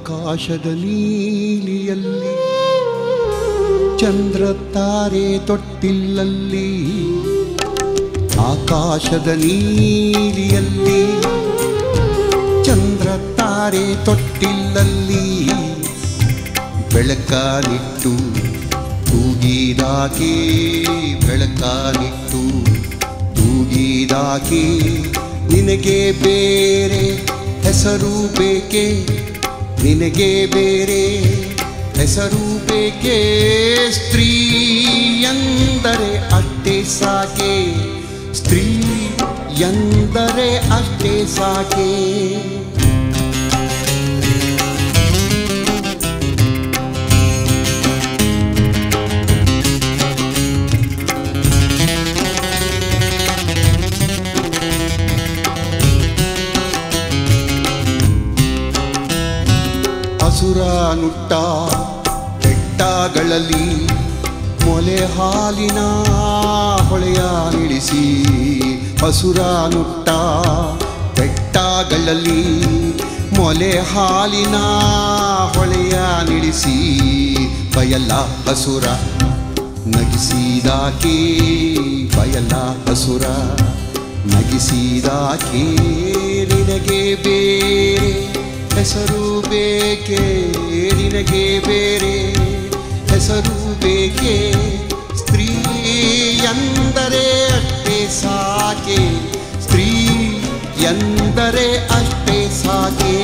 ಆಕಾಶದ ನೀಲಿಯಲ್ಲಿ ಚಂದ್ರ ತಾರೆ ತೊಟ್ಟಿಲ್ಲಲ್ಲಿ ಆಕಾಶದ ನೀಲಿಯಲ್ಲಿ ಚಂದ್ರ ತಾರೆ ತೊಟ್ಟಿಲ್ಲಲ್ಲಿ ಬೆಳಕಾನಿಟ್ಟು ತೂಗಿದಾಕೆ ಬೆಳಕಾನಿಟ್ಟು ತೂಗಿದಾಕೆ ನಿನಗೆ ಬೇರೆ ಹೆಸರು ಬೇಕೆ ನಿನಗೆ ಬೇರೆ ಹೆಸರು ಬೇಕೆ ಸ್ತ್ರೀ ಎಂದರೆ ಅಷ್ಟೇ ಸಾಕೆ ಸ್ತ್ರೀ ಎಂದರೆ ಅಷ್ಟೇ ಸಾಕೆ ಹಸುರ ನುಟ್ಟ ಬೆಟ್ಟಗಳಲ್ಲಿ ಮೊಲೆ ಹಾಲಿನ ಹೊಳೆಯ ನಿಳಿಸಿ ಹಸುರ ನುಟ್ಟ ಬೆಟ್ಟಗಳಲ್ಲಿ ಮೊಲೆ ಹಾಲಿನ ಹೊಳೆಯ ನಿಳಿಸಿ ಬಯಲ ಹಸುರ ನಗಿಸಿದಾಕೆ ಬಯಲ ಹಸುರ ನಗಿಸಿದಾಕೆ ನಿನಗೆ ಬೇರೆ ಹೆಸರು ಬೇಕೆ ನಿನಗೆ ಬೇರೆ ಹೆಸರು ಬೇಕೆ ಸ್ತ್ರೀ ಎಂದರೆ ಅಷ್ಟೇ ಸಾಕೆ ಸ್ತ್ರೀ ಎಂದರೆ ಅಷ್ಟೇ ಸಾಕೆ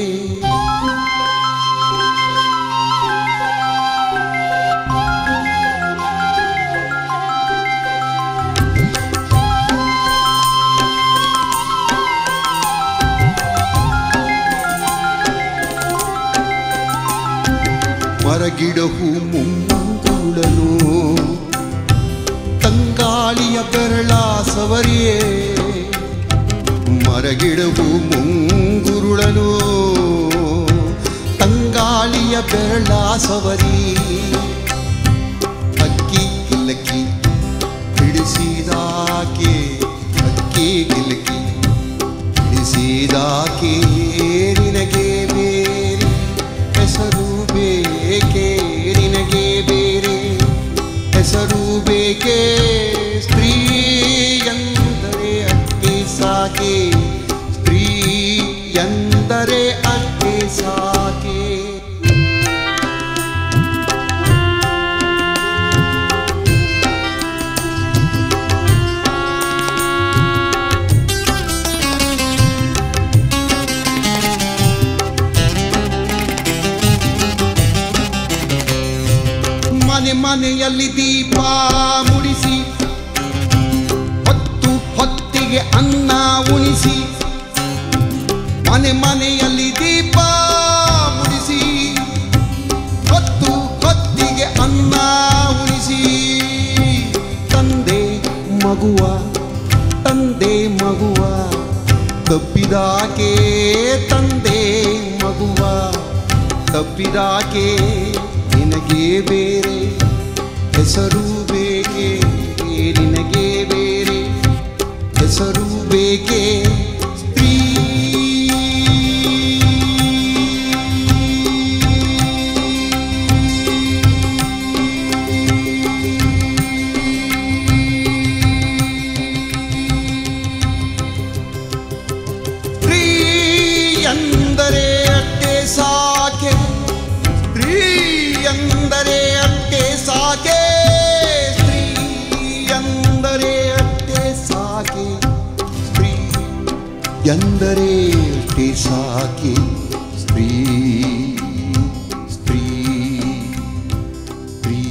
ಮರಗಿಡಹು ಮುಂಗುಳನು ತಂಗಾಳಿಯ ಬೆರಳ ಸವರಿಯೇ ಮರಗಿಡವು ಮುಂಗುರುಳನು ತಂಗಾಳಿಯ ಬೆರಳ ಸವರಿ ಅಕ್ಕಿ ಗಿಲಕಿ ಹಿಡಿಸಿದಾಕೆ ಅಕ್ಕಿ ಗಿಲಕಿ ಹಿಡಿಸಿದಾಕೆ ನಿನಗೆ ಬೇರೆ ಹೆಸರು ಬೇಕೆ ನಿನಗೆ ಬೇರೆ ಹೆಸರು ಬೇಕೆ ಸ್ತ್ರೀ ಎಂದರೆ ಅಷ್ಟೇ ಸಾಕೆ ಸ್ತ್ರೀ ಎಂದರೆ ಅಷ್ಟೇ ಸಾಕೆ ಮನೆ ಮನೆಯಲ್ಲಿ ದೀಪ ಮುಡಿಸಿ ಹೊತ್ತು ಹೊತ್ತಿಗೆ ಅನ್ನ ಉಣಿಸಿ ಮನೆ ಮನೆಯಲ್ಲಿ ದೀಪ ಮುಡಿಸಿ ಹೊತ್ತು ಹೊತ್ತಿಗೆ ಅನ್ನ ಉಣಿಸಿ ತಂದೆ ಮಗುವ ತಂದೆ ಮಗುವ ತಪ್ಪಿದಾಕೆ ತಂದೆ ಮಗುವ ತಪ್ಪಿದಾಕೆ ನಿನಗೆ ಬೇರೆ ಹೆಸರು ಬೇಕೆ ನಿನಗೆ ಬೇರೆ ಹೆಸರು ಬೇಕೆ ಸ್ತ್ರೀ ಸ್ತ್ರೀ ಎಂದರೆ ಅಟ್ಟೆ ಸಾಕೆ ಸ್ತ್ರೀ ಎಂದರೆ ಅಟ್ಟೆ ಸಾಕೆ ಸ್ತ್ರೀ ಎಂದರೆ ಅಟ್ಟೆ ಸಾಕೆ ಸ್ತ್ರೀ ಎಂದರೆ ಅಟ್ಟೆ ಸಾಕೆ ಸ್ತ್ರೀ ಸ್ತ್ರೀ ಸ್ತ್ರೀ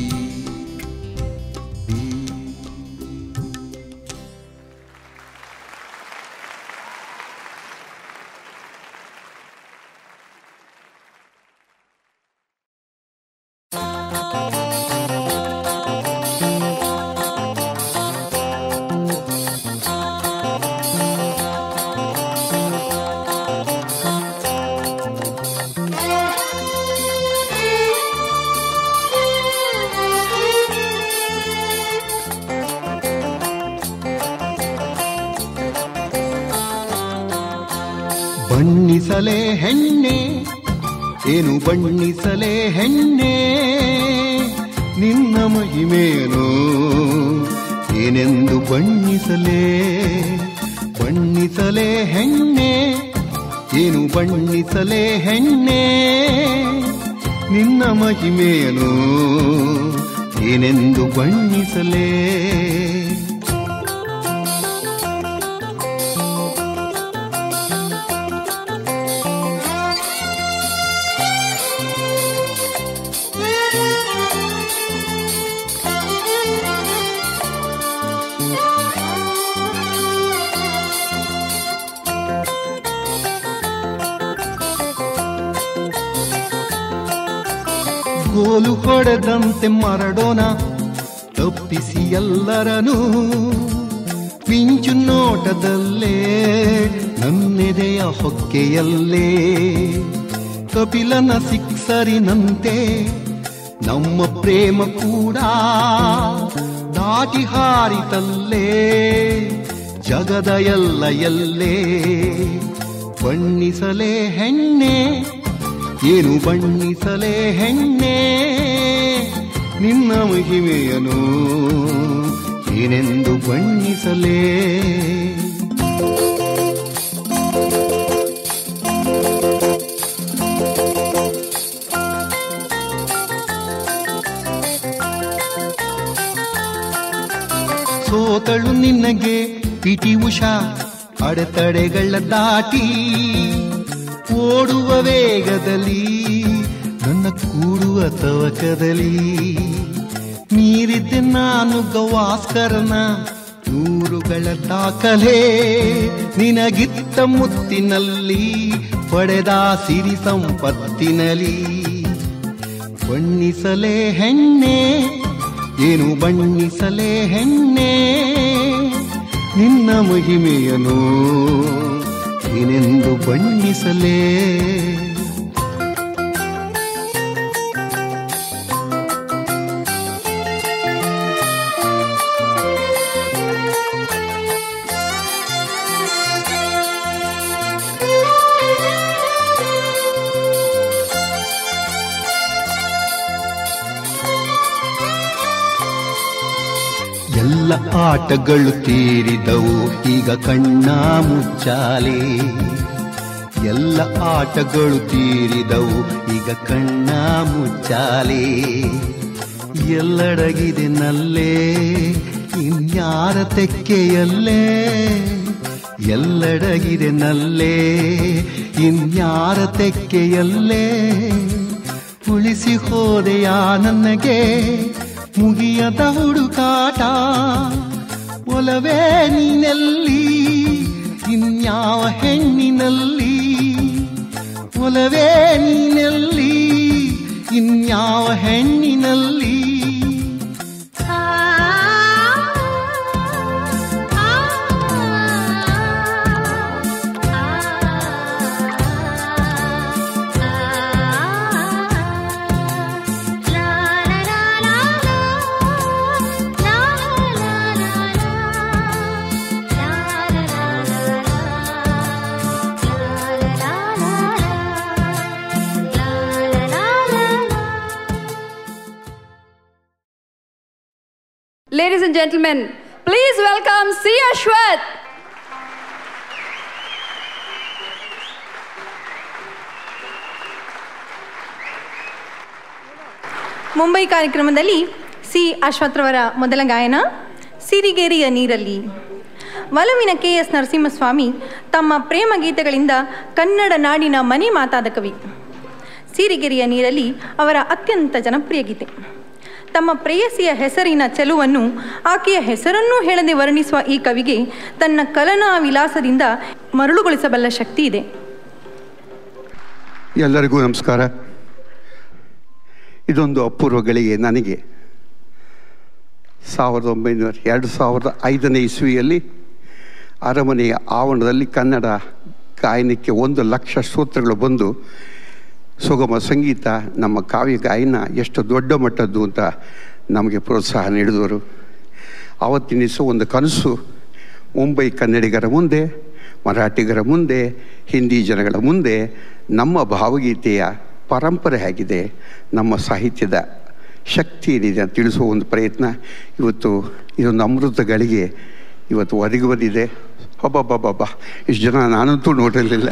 ಬಣ್ಣಿಸಲೇ ಹೆಣ್ಣೆ ಏನು ಬಣ್ಣಿಸಲೇ ಹೆಣ್ಣೆ ನಿನ್ನ ಮಹಿಮೇನು ಏನೆಂದು ಬಣ್ಣಿಸಲೇ ಬಣ್ಣಿಸಲೇ ಹೆಣ್ಣೆ ಏನು ಬಣ್ಣಿಸಲೇ ಹೆಣ್ಣೆ ನಿನ್ನ ಮಹಿಮೇನು ಏನೆಂದು ಬಣ್ಣಿಸಲೇ ಗೋಲು ಹೊಡೆದಂತೆ ಮರಡೋಣ ತಪ್ಪಿಸಿ ಎಲ್ಲರನು ಮಿಂಚು ನೋಟದಲ್ಲೇ ನನ್ನೆದೆಯ ಹೊಕ್ಕೆಯಲ್ಲೇ ಕಪಿಲನ ಸಿಕ್ಸರಿನಂತೆ ನಮ್ಮ ಪ್ರೇಮ ಕೂಡ ದಾಟಿ ಹಾರಿತಲ್ಲೇ ಜಗದ ಎಲ್ಲ ಎಲ್ಲೇ ಬಣ್ಣಿಸಲೇ ಹೆಣ್ಣೆ ಏನು ಬಣ್ಣಿಸಲೇ ಹೆಣ್ಣೆ ನಿನ್ನ ಮಹಿಮೆಯನು ಏನೆಂದು ಬಣ್ಣಿಸಲೇ ಸೋತಳು ನಿನಗೆ ಪಿಟಿ ಉಷಾ ಅಡೆತಡೆಗಳ ದಾಟಿ ಓಡುವ ವೇಗದಲ್ಲಿ ನನ್ನ ಕೂಡುವ ತವಕದಲ್ಲಿ ಮೀರಿದ್ದೆ ನಾನು ಗವಾಸ್ಕರನ ನೂರುಗಳ ದಾಖಲೆ ನಿನಗಿತ್ತ ಮುತ್ತಿನಲ್ಲಿ ಪಡೆದ ಸಿರಿ ಸಂಪತ್ತಿನಲ್ಲಿ ಬಣ್ಣಿಸಲೇ ಹೆಣ್ಣೆ ಏನು ಬಣ್ಣಿಸಲೇ ಹೆಣ್ಣೆ ನಿನ್ನ ಮಹಿಮೆಯನು ಏನೆಂದು ಬಣ್ಣಿಸಲೇ ಎಲ್ಲ ಆಟಗಳು ತೀರಿದವು ಈಗ ಕಣ್ಣ ಮುಚ್ಚಾಲೆ ಎಲ್ಲ ಆಟಗಳು ತೀರಿದವು ಈಗ ಕಣ್ಣ ಮುಚ್ಚಾಲೆ ಎಲ್ಲಡಗಿದೆ ನಲ್ಲೇ ಇನ್ಯಾರ ತೆಕ್ಕೆಯಲ್ಲೇ ಎಲ್ಲಡಗಿದೆ ನಲ್ಲೇ ಇನ್ಯಾರ ತೆಕ್ಕೆಯಲ್ಲೇ ಉಳಿಸಿ ಹೋದೆಯಾ ನನಗೆ ಮುಗಿಯದ ಹುಡುಕಾಟ ಒಲವೇ ನೀನೆಲ್ಲಿ ಇನ್ಯಾವ ಹೆಣ್ಣಿನಲ್ಲಿ ಒಲವೇ ನೀನೆಲ್ಲಿ ಇನ್ಯಾವ ಹೆಣ್ಣಿನಲ್ಲಿ Ladies and gentlemen, please welcome C. Ashwath. Mumbai ಕಾರ್ಯಕ್ರಮದಲ್ಲಿ ಸಿ ಅಶ್ವಥ್ರವರ ಮೊದಲ ಗಾಯನ ಸಿರಿಗೇರಿಯ ನೀರಲ್ಲಿ ಒಲವಿನ ಕೆ ಎಸ್ ನರಸಿಂಹಸ್ವಾಮಿ ತಮ್ಮ ಪ್ರೇಮ ಗೀತೆಗಳಿಂದ ಕನ್ನಡ ನಾಡಿನ ಮನೆ ಮಾತಾದ ಕವಿ ಸಿರಿಗೆರೆಯ ನೀರಲ್ಲಿ ಅವರ ಅತ್ಯಂತ ಜನಪ್ರಿಯ ಗೀತೆ ತಮ್ಮ ಪ್ರೇಯಸಿಯ ಹೆಸರಿನ ಚೆಲುವನ್ನು ಆಕೆಯ ಹೆಸರನ್ನೂ ಹೇಳದೆ ವರ್ಣಿಸುವ ಈ ಕವಿಗೆ ತನ್ನ ಕಲನಾ ವಿಲಾಸದಿಂದ ಮರಳುಗೊಳಿಸಬಲ್ಲ ಶಕ್ತಿ ಇದೆ ಎಲ್ಲರಿಗೂ ನಮಸ್ಕಾರ ಇದೊಂದು ಅಪೂರ್ವ ಗಳಿಗೆ ನನಗೆ ಸಾವಿರದ ಒಂಬೈನೂರ ಎರಡು ಸಾವಿರದ ಐದನೇ ಇಸ್ವಿಯಲ್ಲಿ ಅರಮನೆಯ ಆವರಣದಲ್ಲಿ ಕನ್ನಡ ಗಾಯನಕ್ಕೆ ಒಂದು ಲಕ್ಷ ಸ್ತೋತ್ರಗಳು ಬಂದು ಸುಗಮ ಸಂಗೀತ ನಮ್ಮ ಕಾವ್ಯ ಗಾಯನ ಎಷ್ಟು ದೊಡ್ಡ ಮಟ್ಟದ್ದು ಅಂತ ನಮಗೆ ಪ್ರೋತ್ಸಾಹ ನೀಡಿದವರು ಆವತ್ತಿನ ದಿವಸ ಒಂದು ಕನಸು ಮುಂಬೈ ಕನ್ನಡಿಗರ ಮುಂದೆ ಮರಾಠಿಗರ ಮುಂದೆ ಹಿಂದಿ ಜನಗಳ ಮುಂದೆ ನಮ್ಮ ಭಾವಗೀತೆಯ ಪರಂಪರೆ ಆಗಿದೆ ನಮ್ಮ ಸಾಹಿತ್ಯದ ಶಕ್ತಿ ಏನಿದೆ ಅಂತ ತಿಳಿಸುವ ಒಂದು ಪ್ರಯತ್ನ ಇವತ್ತು ಇದೊಂದು ಅಮೃತ ಗಳಿಗೆ ಇವತ್ತು ಒದಗಿ ಬಂದಿದೆ ಹಬ್ಬಬ್ಬಬ್ಬಬ್ಬ ಇಷ್ಟು ಜನ ನಾನಂತೂ ನೋಡಿರಲಿಲ್ಲ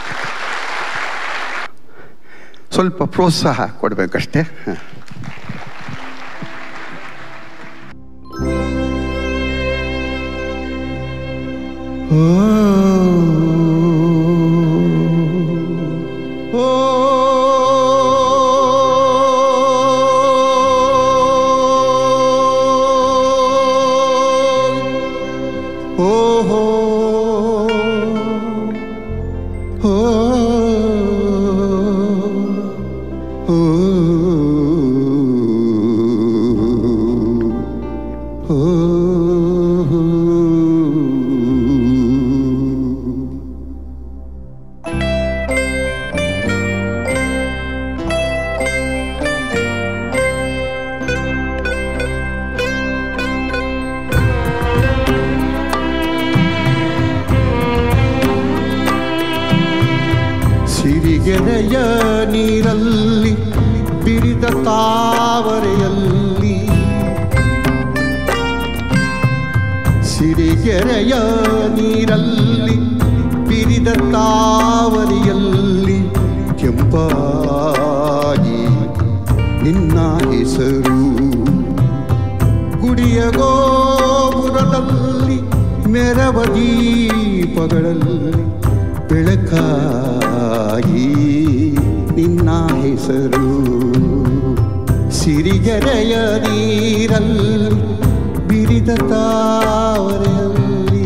ಸ್ವಲ್ಪ ಪ್ರೋತ್ಸಾಹ ಕೊಡಬೇಕಷ್ಟೇ ಹಾಂ ಸಿರಿಗೆರೆಯ ನೀರಲ್ಲಿ ಬಿರಿದ ತಾವರೆಯಲ್ಲಿ ಸಿರಿಗೆರೆಯ ನೀರಲ್ಲಿ ಬಿರಿದ ತಾವರೆಯಲ್ಲಿ ಕೆಂಪಾಗಿ ನಿನ್ನ ಹೆಸರು ಗುಡಿಯ ಗೋಪುರದಲ್ಲಿ ಮೆರವ ದೀಪಗಳಲ್ಲಿ ಬೆಳಕಾಗಿ ನಿನ್ನ ಹೆಸರು ಸಿರಿಗೆರೆಯ ನೀರಲ್ಲಿ ಬಿರಿದ ತಾವರೆಯಲ್ಲಿ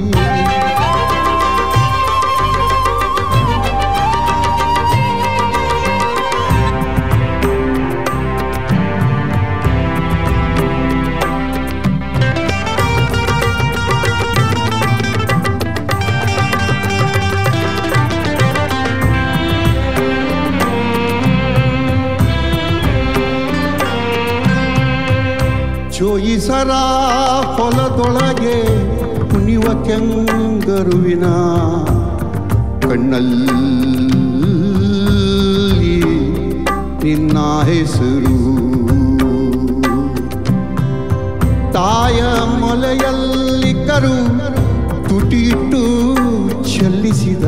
ಜೋಯಿಸರ ಹೊಲದೊಳಗೆ ಕುಣಿವ ಕೆಂಗರುವಿನ ಕಣ್ಣಲ್ಲಿ ನಿನ್ನ ಹೆಸರು ತಾಯ ಮೊಲೆಯಲ್ಲಿ ಕರು ತುಟಿಟ್ಟು ಚೆಲ್ಲಿಸಿದ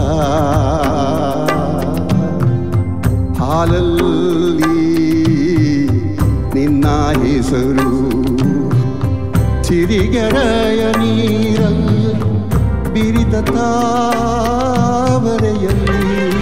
ಹಾಲಲ್ಲಿ ನಿನ್ನ ಹೆಸರು ಸಿರಿಗೆರೆಯ ನೀರಲ್ಲಿ ಬಿರಿದ ತಾವರೆಯಲ್ಲಿ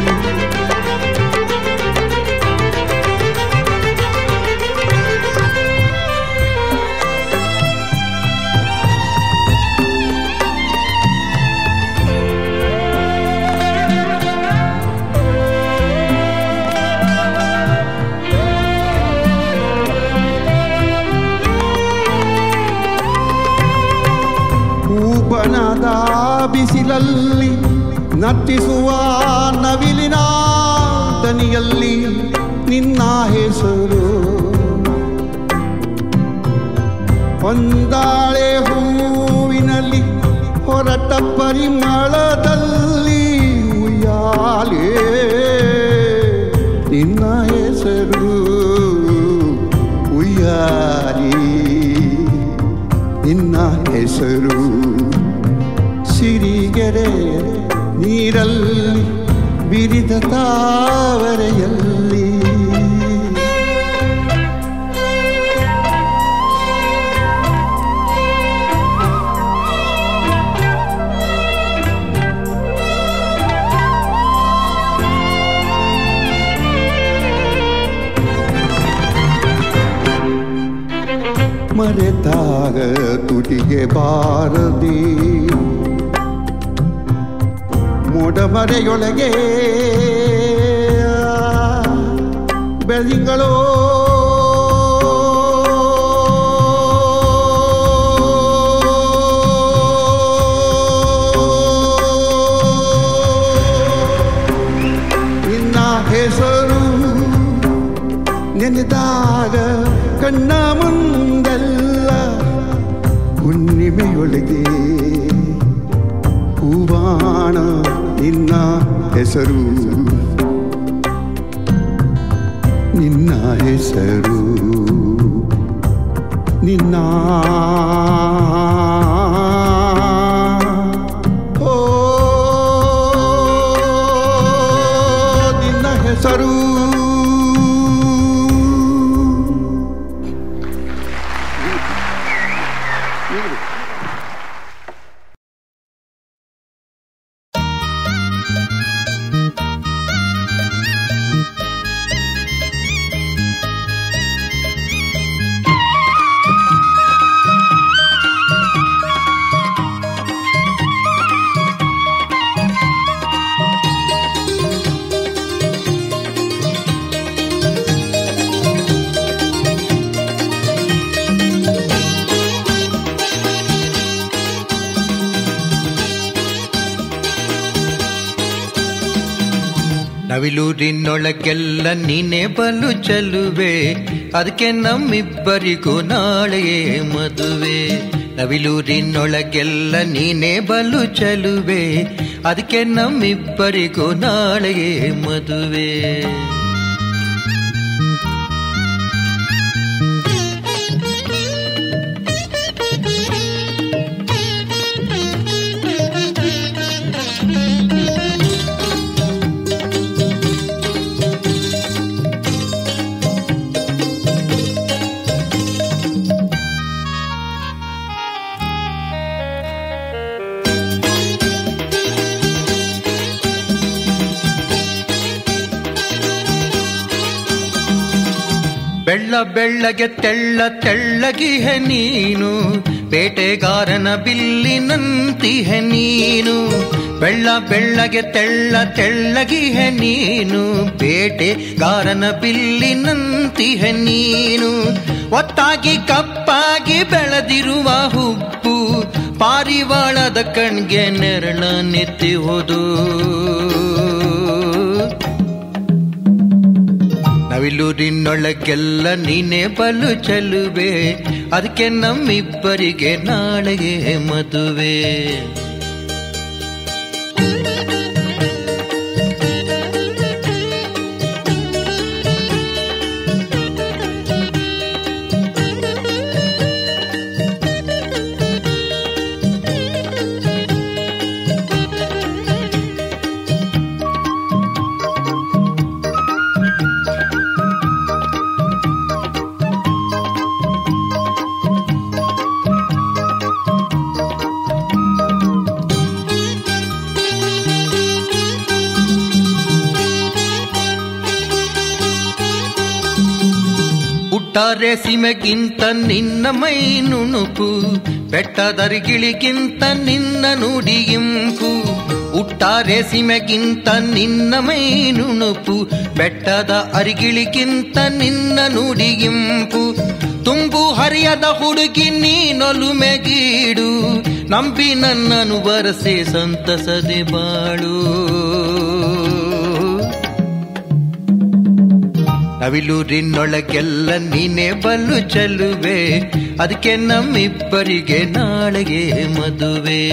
ಹೂಬನದ ಬಿಸಿಲಲ್ಲಿ ನರ್ತಿಸುವ ನವಿಲಿನ ದನಿಯಲ್ಲಿ ನಿನ್ನ ಹೆಸರು ಹೊಂದಾಳೆ ಹೂವಿನಲ್ಲಿ ಹೊರಟ ಪರಿಮಳದಲ್ಲಿ ಉಯ್ಯಾಲೆ ನಿನ್ನ ಹೆಸರು ಉಯ್ಯಾಲಿ ನಿನ್ನ ಹೆಸರು ಸಿರಿಗೆರೆ ನೀರಲ್ಲಿ ಬಿರಿದ ತಾವರೆಯಲ್ಲಿ ಮರೆತಾಗ ತುಟಿಗೆ ಬಾರದೆ ಮೋಡಮರೆಯೊಳಗೆ ಬೆಳದಿಂಗಳೋ ನಿನ್ನ ಹೆಸರು ನೆನೆದಾಗ ಕಣ್ಣ ಮುಂದೆಲ್ಲ ಹುಣ್ಣಿಮೆಯೊಳಗೆ ಹೂವಾಣ ನಿನ್ನ ಹೆಸರು ನಿನ್ನ ಹೆಸರು ನಿನ್ನ ಓ ನಿನ್ನ ಹೆಸರು ನವಿಲೂರಿನೊಳಗೆಲ್ಲ ನೀನೆ ಬಲು ಚಲುವೆ ಅದಕ್ಕೆ ನಮ್ಮಿಬ್ಬರಿಗೂ ನಾಳೆಯೇ ಮದುವೆ ನವಿಲೂರಿನೊಳಗೆಲ್ಲ ನೀನೆ ಬಲು ಚಲುವೆ ಅದಕ್ಕೆ ನಮ್ಮಿಬ್ಬರಿಗೂ ನಾಳೆಯೇ ಮದುವೆ ಬೆಳ್ಳ ಬೆಳ್ಳಗೆ ತೆಳ್ಳ ತೆಳ್ಳಗಿಹೆ ನೀನು ಬೇಟೆಗಾರನ ಬಿಲ್ಲಿನಂತಿಹೆ ನೀನು ಬೆಳ್ಳ ಬೆಳ್ಳಗೆ ತೆಳ್ಳ ತೆಳ್ಳಗಿಹೆ ನೀನು ಬೇಟೆಗಾರನ ಬಿಲ್ಲಿನಂತಿಹೆ ನೀನು ಒತ್ತಾಗಿ ಕಪ್ಪಾಗಿ ಬೆಳೆದಿರುವ ಹುಬ್ಬು ಪಾರಿವಾಳದ ಕಣ್ಗೆ ನೆರಳ ನೆತ್ತಿಹುದು ನವಿಲೂರಿನೊಳಗೆಲ್ಲ ನೀನೆ ಬಲು ಚಲುವೆ ಅದಕ್ಕೆ ನಮ್ಮಿಬ್ಬರಿಗೆ ನಾಳೆಗೆ ಮದುವೆ ಹುಟ್ಟಾರೆ ಸೀಮೆಗಿಂತ ನಿನ್ನ ಮೈ ನುಣುಪು ಬೆಟ್ಟದರಿಗಿಳಿಗಿಂತ ನಿನ್ನ ನುಡಿಯಿಂಪು ಹುಟ್ಟಾರೆ ಸೀಮೆಗಿಂತ ನಿನ್ನ ಮೈ ನುಣುಪು ಬೆಟ್ಟದ ಅರಿಗಿಳಿಗಿಂತ ನಿನ್ನ ನುಡಿಯಿಂಪು ತುಂಬು ಹರಿಯದ ಹುಡುಗಿ ನೀನೊಲುಮೆಗೀಡು ನಂಬಿ ನನ್ನನು ಬರಸೆ ಸಂತಸದೆ ಬಾಳು ನವಿಲೂರಿನೊಳಗೆಲ್ಲ ನೀನೆ ಬಲು ಚಲುವೆ ಅದಕ್ಕೆ ನಮ್ಮಿಬ್ಬರಿಗೆ ನಾಳೆಗೆ ಮದುವೆ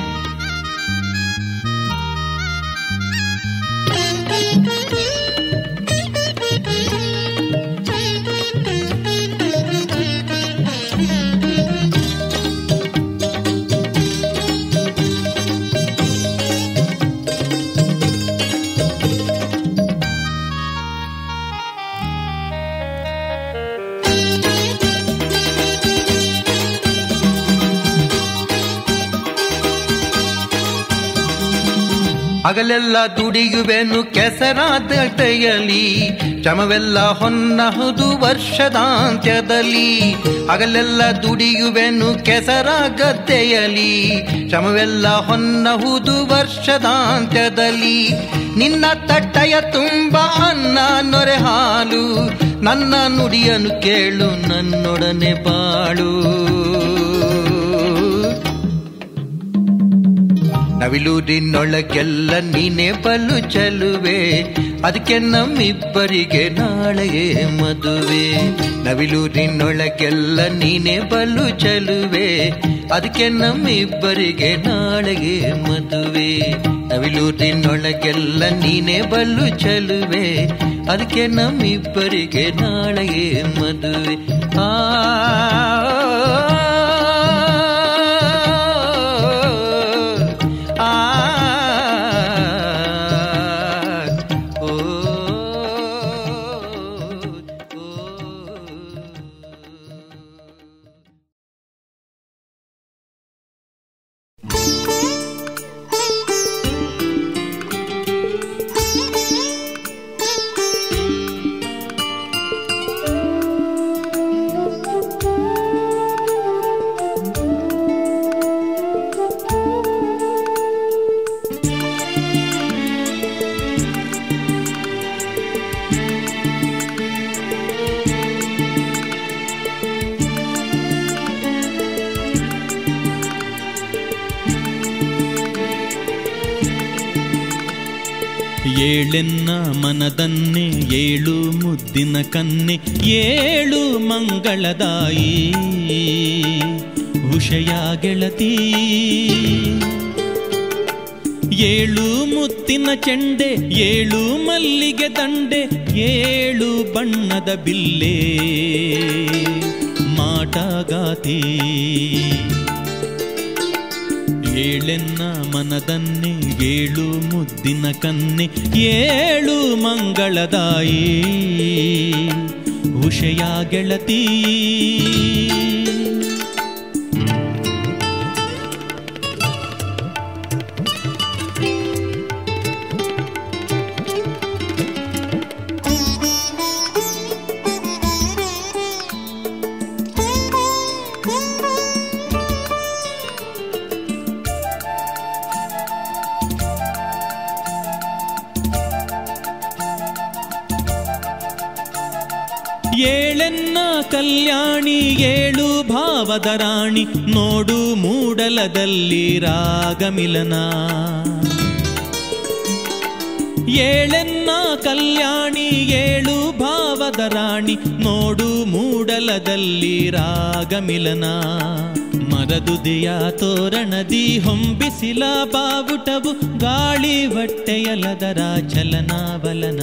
ಹಗಲೆಲ್ಲ ದುಡಿಯುವೆನು ಕೆಸರಾದ ಕೈಯಲ್ಲಿ ಶ್ರಮವೆಲ್ಲ ಹೊನ್ನಹುದು ವರ್ಷದಾಂತ್ಯದಲ್ಲಿ ಹಗಲೆಲ್ಲ ದುಡಿಯುವೆನು ಕೆಸರ ಗದ್ದೆಯಲಿ ಶ್ರಮವೆಲ್ಲ ಹೊನ್ನಹುದು ವರ್ಷದಾಂತ್ಯದಲ್ಲಿ ನಿನ್ನ ತಟ್ಟೆಯ ತುಂಬ ಅನ್ನ ನೊರೆ ಹಾಲು ನನ್ನ ನುಡಿಯನ್ನು ಕೇಳು ನನ್ನೊಡನೆ ಬಾಳು ನವಿಲೂರಿನೊಳಗೆಲ್ಲ ನೀನೆ ಬಲು ಚಲುವೆ ಅದಕ್ಕೆ ನಮ್ಮಿಬ್ಬರಿಗೆ ನಾಳೆಗೆ ಮದುವೆ ನವಿಲೂರಿನೊಳಗೆಲ್ಲ ನೀನೆ ಬಲು ಚಲುವೆ ಅದಕ್ಕೆ ನಮ್ಮಿಬ್ಬರಿಗೆ ನಾಳೆಗೆ ಮದುವೆ ನವಿಲೂರಿನೊಳಗೆಲ್ಲ ನೀನೆ ಬಲು ಚಲುವೆ ಅದಕ್ಕೆ ನಮ್ಮಿಬ್ಬರಿಗೆ ನಾಳೆಗೆ ಮದುವೆ ಆ ಆ ಓ ಏಳೆನ್ನ ಮನದನ್ನೆ ಏಳು ಮುದ್ದಿನ ಕನ್ನೆ ಏಳು ಮಂಗಳದಾಯಿ ಹುಷಯ ಗೆಳತಿ ಏಳು ಮುತ್ತಿನ ಚೆಂಡೆ ಏಳು ಮಲ್ಲಿಗೆ ದಂಡೆ ಏಳು ಬಣ್ಣದ ಬಿಲ್ಲೆ ಮಾಟಗಾತಿ ಏಳೆನ್ನ ಮನದನ್ನೆ ಏಳು ಮುದ್ದಿನ ಕನ್ನೆ ಏಳು ಮಂಗಳದಾಯಿ ಹುಷಯ ಗೆಳತಿ ಏಳೆನ್ನ ಕಲ್ಯಾಣಿ ಏಳು ಭಾವದ ರಾಣಿ ನೋಡು ಮೂಡಲದಲ್ಲಿ ರಾಗಮಿಲನ ಏಳೆನ್ನ ಕಲ್ಯಾಣಿ ಏಳು ಭಾವದ ರಾಣಿ ನೋಡು ಮೂಡಲದಲ್ಲಿ ರಾಗಮಿಲನ ಮರದುದೆಯ ತೋರಣದಿ ಹೊಂಬಿಸಿಲ ಬಾವುಟವು ಗಾಳಿ ಹೊಟ್ಟೆಯಲದರ ಚಲನಾವಲನ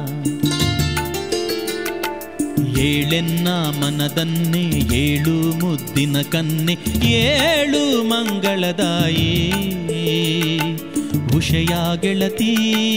ಏಳೆನ್ನ ಮನದನ್ನೆ ಏಳು ಮುದ್ದಿನ ಕನ್ನೆ ಏಳು ಮಂಗಳದಾಯಿ ಉಷಯ ಗೆಳತಿ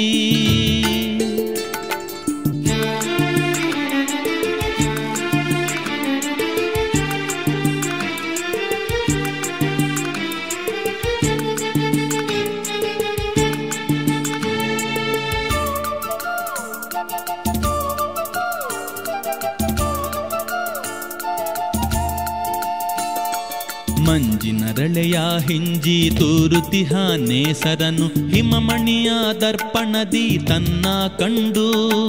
ಮಂಜಿನರಳೆಯ ಹಿಂಜಿ ತೂರುತಿಹ ನೇಸರನು ಹಿಮಮಣಿಯ ದರ್ಪಣದಿ ತನ್ನ ಕಂಡು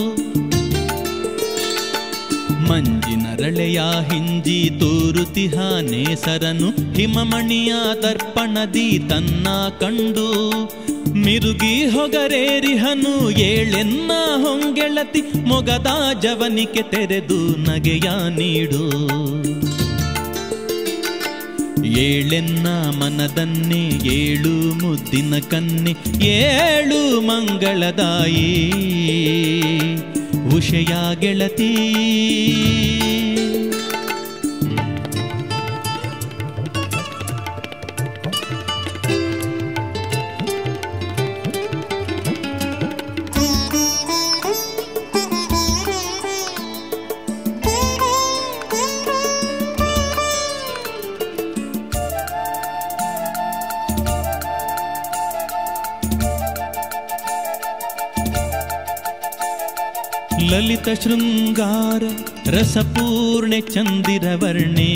ಮಂಜಿನರಳೆಯ ಹಿಂಜಿ ತೂರುತಿಹ ನೇಸರನು ಹಿಮಮಣಿಯ ದರ್ಪಣದಿ ತನ್ನ ಕಂಡು ಮಿರುಗಿ ಹೊಗರೇರಿಹನು ಏಳೆನ್ನ ಹೊಂಗೆಳತಿ ಮೊಗದ ಜವನಿಕೆ ತೆರೆದು ನಗೆಯ ನೀಡು ಏಳೆನ್ನ ಮನದನ್ನೇ ಏಳು ಮುದ್ದಿನ ಕನ್ನೆ ಏಳು ಮಂಗಳದಾಯಿ ಉಷಯ ಗೆಳತಿ ಲಲಿತ ಶೃಂಗಾರ ರಸಪೂರ್ಣೆ ಚಂದಿರವರ್ಣೆ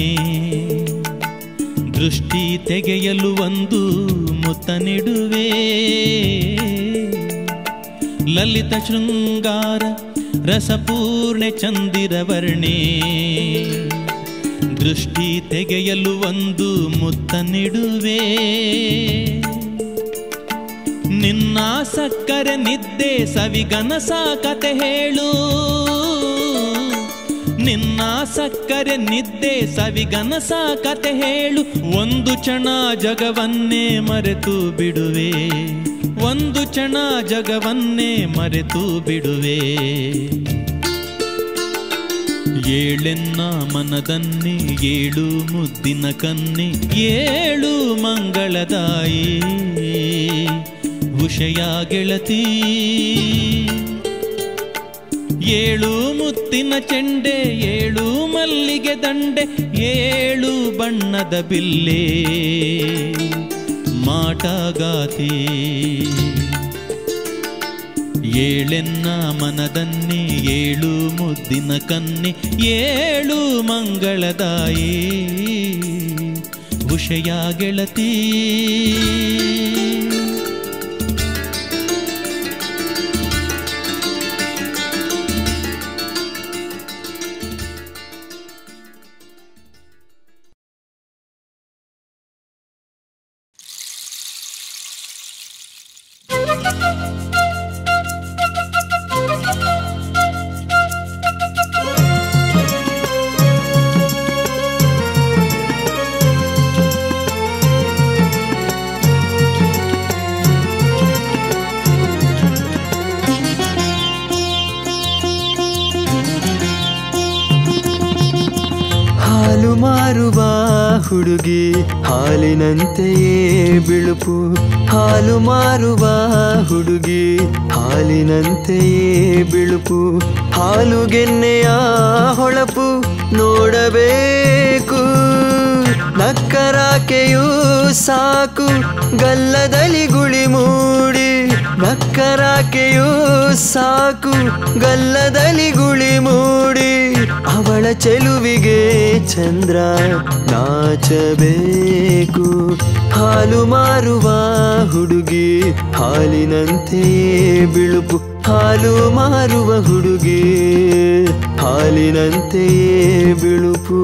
ದೃಷ್ಟಿ ತೆಗೆಯಲು ಒಂದು ಮುತ್ತ ನೆಡುವೆ ಲಲಿತ ಶೃಂಗಾರ ರಸಪೂರ್ಣೆ ಚಂದಿರವರ್ಣೆ ದೃಷ್ಟಿ ತೆಗೆಯಲು ಒಂದು ಮುತ್ತ ನೆಡುವೆ ನಿನ್ನ ಸಕ್ಕರೆ ನಿದ್ದೆ ಸವಿಗನಸ ಕತೆ ಹೇಳು ನಿನ್ನ ಸಕ್ಕರೆ ನಿದ್ದೆ ಸವಿಗನಸ ಕತೆ ಹೇಳು ಒಂದು ಕ್ಷಣ ಜಗವನ್ನೇ ಮರೆತು ಬಿಡುವೆ ಒಂದು ಕ್ಷಣ ಜಗವನ್ನೇ ಮರೆತು ಬಿಡುವೆ ಏಳೆನ್ನ ಮನದನ್ನೇ ಏಳು ಮುದ್ದಿನ ಕನ್ನೆ ಏಳು ಮಂಗಳದಾಯಿ ವಿಷಯ ಗೆಳತಿ ಏಳು ಮುತ್ತಿನ ಚೆಂಡೆ ಏಳು ಮಲ್ಲಿಗೆ ದಂಡೆ ಏಳು ಬಣ್ಣದ ಬಿಲ್ಲೆ ಮಾಟಗಾತಿ ಏಳೆನ್ನ ಮನದನ್ನೇ ಏಳು ಮುದ್ದಿನ ಕನ್ನೆ ಏಳು ಮಂಗಳದಾಯಿ ವಿಷಯ ಗೆಳತಿ ಹಾಲು ಮಾರುವ ಹುಡುಗಿ ಹಾಲಿನಂತೆಯೇ ಬಿಳುಪು ಹಾಲು ಮಾರುವ ಹುಡುಗಿ ಹಾಲಿನಂತೆಯೇ ಬಿಳುಪು ಹಾಲುಗೆನ್ನೆಯ ಹೊಳಪು ನೋಡಬೇಕು ನಕ್ಕರಾಕೆಯೂ ಸಾಕು ಗಲ್ಲದಲ್ಲಿ ಗುಳಿ ಮೂಡಿ ನಕ್ಕರಾಕೆಯೂ ಸಾಕು ಗಲ್ಲದಲ್ಲಿ ಗುಳಿ ಮೂಡಿ ಅವಳ ಚೆಲುವಿಗೆ ಚಂದ್ರ ನಾಚಬೇಕು ಹಾಲು ಮಾರುವ ಹುಡುಗಿ ಹಾಲಿನಂತೆಯೇ ಬಿಳುಪು ಹಾಲು ಮಾರುವ ಹುಡುಗಿ ಹಾಲಿನಂತೆಯೇ ಬಿಳುಪು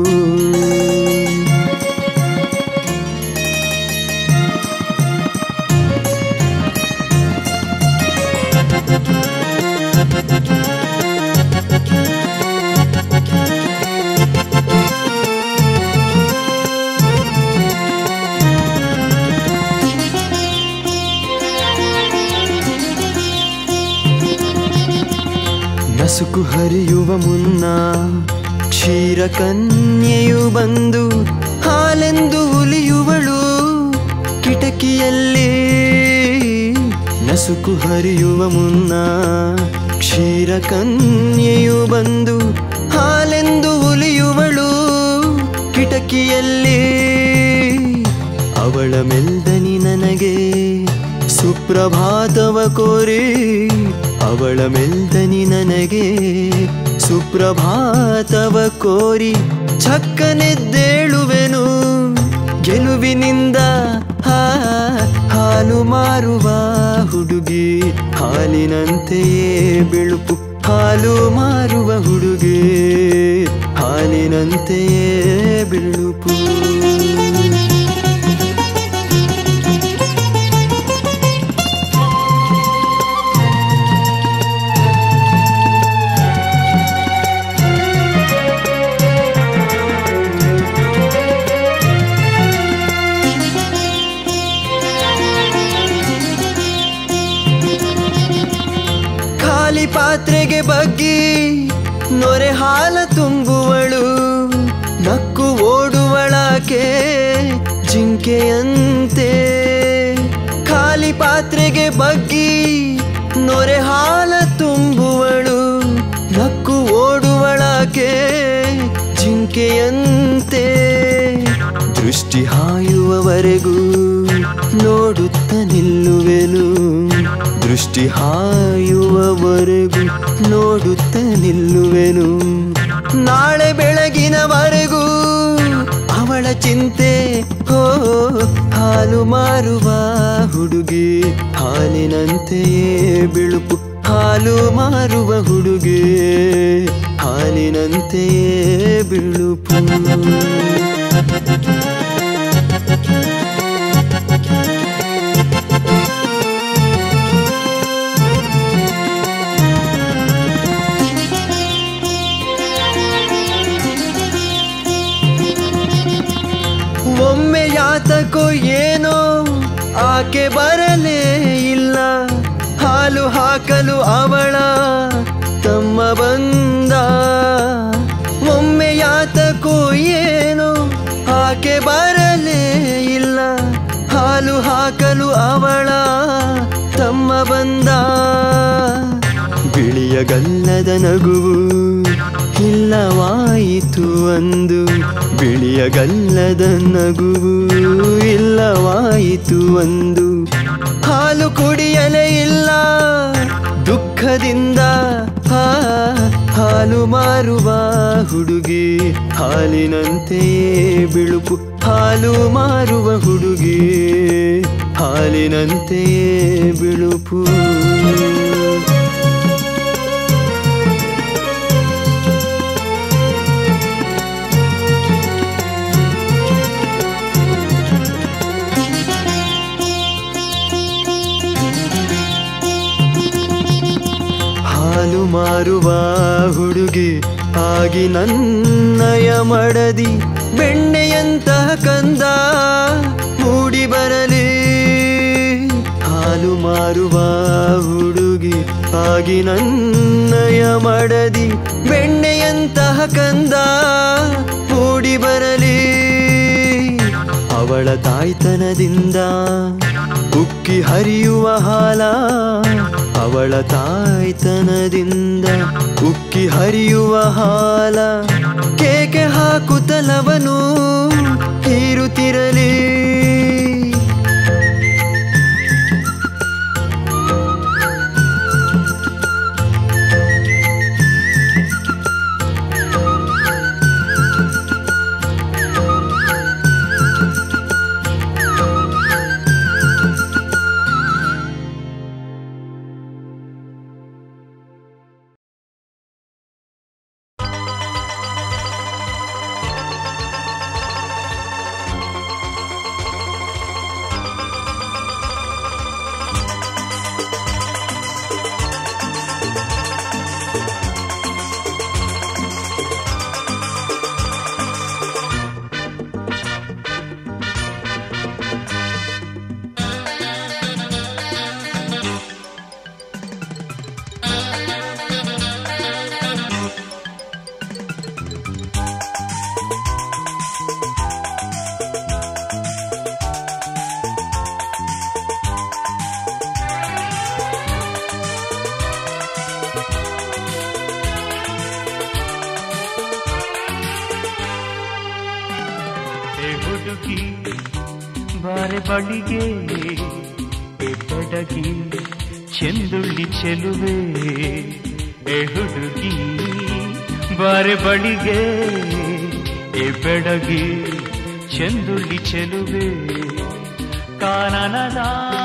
ನಸುಕು ಹರಿಯುವ ಮುನ್ನ ಕ್ಷೀರ ಕನ್ಯೆಯು ಬಂದು ಹಾಲೆಂದು ಉಲಿಯುವಳು ಕಿಟಕಿಯಲ್ಲಿ ನಸುಕು ಹರಿಯುವ ಮುನ್ನ ಕ್ಷೀರ ಕನ್ಯೆಯು ಬಂದು ಹಾಲೆಂದು ಉಲಿಯುವಳು ಕಿಟಕಿಯಲ್ಲಿ ಅವಳ ಮೆಲ್ದನಿ ನನಗೆ ಸುಪ್ರಭಾತವ ಕೋರಿ ಅವಳ ಮೆಲ್ದನಿ ನನಗೆ ಸುಪ್ರಭಾತವ ಕೋರಿ ಚಕ್ಕನೆದ್ದೇಳುವೆನು ಗೆಲುವಿನಿಂದ ಹಾ ಹಾಲು ಮಾರುವ ಹುಡುಗಿ ಹಾಲಿನಂತೆಯೇ ಬಿಳುಪು ಹಾಲು ಮಾರುವ ಹುಡುಗಿ ಹಾಲಿನಂತೆಯೇ ಬಿಳುಪು ಖಾಲಿ ಪಾತ್ರೆಗೆ ಬಗ್ಗಿ ನೊರೆ ಹಾಲ ತುಂಬುವಳು ನಕ್ಕು ಓಡುವಳಾಕೆ ಜಿಂಕೆಯಂತೆ ಖಾಲಿ ಪಾತ್ರೆಗೆ ಬಗ್ಗಿ ನೊರೆ ಹಾಲ ತುಂಬುವಳು ನಕ್ಕು ಓಡುವಳಾಕೆ ಜಿಂಕೆಯಂತೆ ದೃಷ್ಟಿ ಹಾಯುವವರೆಗೂ ನೋಡುತ್ತ ನಿಲ್ಲುವೆನು ದೃಷ್ಟಿ ಹಾಯುವವರೆಗೂ ನೋಡುತ್ತ ನಿಲ್ಲುವೆನು ನಾಳೆ ಬೆಳಗಿನವರೆಗೂ ಅವಳ ಚಿಂತೆ ಹೋ ಹಾಲು ಮಾರುವ ಹುಡುಗಿ ಹಾಲಿನಂತೆಯೇ ಬಿಳುಪು ಹಾಲು ಮಾರುವ ಹುಡುಗಿ ಹಾಲಿನಂತೆಯೇ ಬಿಳುಪು ಒಮ್ಮೆ ಯಾತಕೋ ಏನೋ ಆಕೆ ಬರಲೇ ಇಲ್ಲ ಹಾಲು ಹಾಕಲು ಅವಳ ತಮ್ಮ ಬಂದ ಒಮ್ಮೆ ಯಾತಕೋ ಏನೋ ಆಕೆ ಬರಲೇ ಇಲ್ಲ ಹಾಲು ಹಾಕಲು ಅವಳ ತಮ್ಮ ಬಂದ ಬಿಳಿಯ ಗಲ್ಲದ ನಗುವು ಇಲ್ಲವಾಯಿತು ಅಂದು ಬಿಳಿಯ ಗಲ್ಲದ ನಗುವು ಇಲ್ಲವಾಯಿತು ಅಂದು ಹಾಲು ಕುಡಿಯಲೇ ಇಲ್ಲ ದುಃಖದಿಂದ ಹಾ ಹಾಲು ಮಾರುವ ಹುಡುಗಿ ಹಾಲಿನಂತೆಯೇ ಬಿಳುಪು ಹಾಲು ಮಾರುವ ಹುಡುಗಿ ಹಾಲಿನಂತೆಯೇ ಬಿಳುಪು ಹಾಲು ಮಾರುವ ಹುಡುಗಿ ಆಗಿ ನನ್ನಯ ಮಡದಿ ಬೆಣ್ಣೆಯಂತಹ ಕಂದ ಮೂಡಿ ಬರಲಿ ಹಾಲು ಮಾರುವ ಹುಡುಗಿ ಆಗಿ ನನ್ನಯ ಮಡದಿ ಬೆಣ್ಣೆಯಂತಹ ಕಂದ ಮೂಡಿ ಬರಲಿ ಅವಳ ತಾಯ್ತನದಿಂದ ಉಕ್ಕಿ ಹರಿಯುವ ಹಾಲ ಅವಳ ತಾಯ್ತನದಿಂದ ಉಕ್ಕಿ ಹರಿಯುವ ಹಾಲ ಕೇಕೆ ಹಾಕುತ್ತಲವನು ಹೀರುತ್ತಿರಲಿ ಏ ಹುಡುಗಿ ಬಾರೆ ಬಳಿಗೆ ಏ ಬಡಗಿ ಚೆಂದುಳ್ಳಿ ಚೆಲುವೆ ಏ ಹುಡುಗಿ ಬಾರೆ ಬಳಿಗೆ ಏ ಬೆಡಗಿ ಚೆಂದುಳ್ಳಿ ಚೆಲುವೆ ಕಾನನದ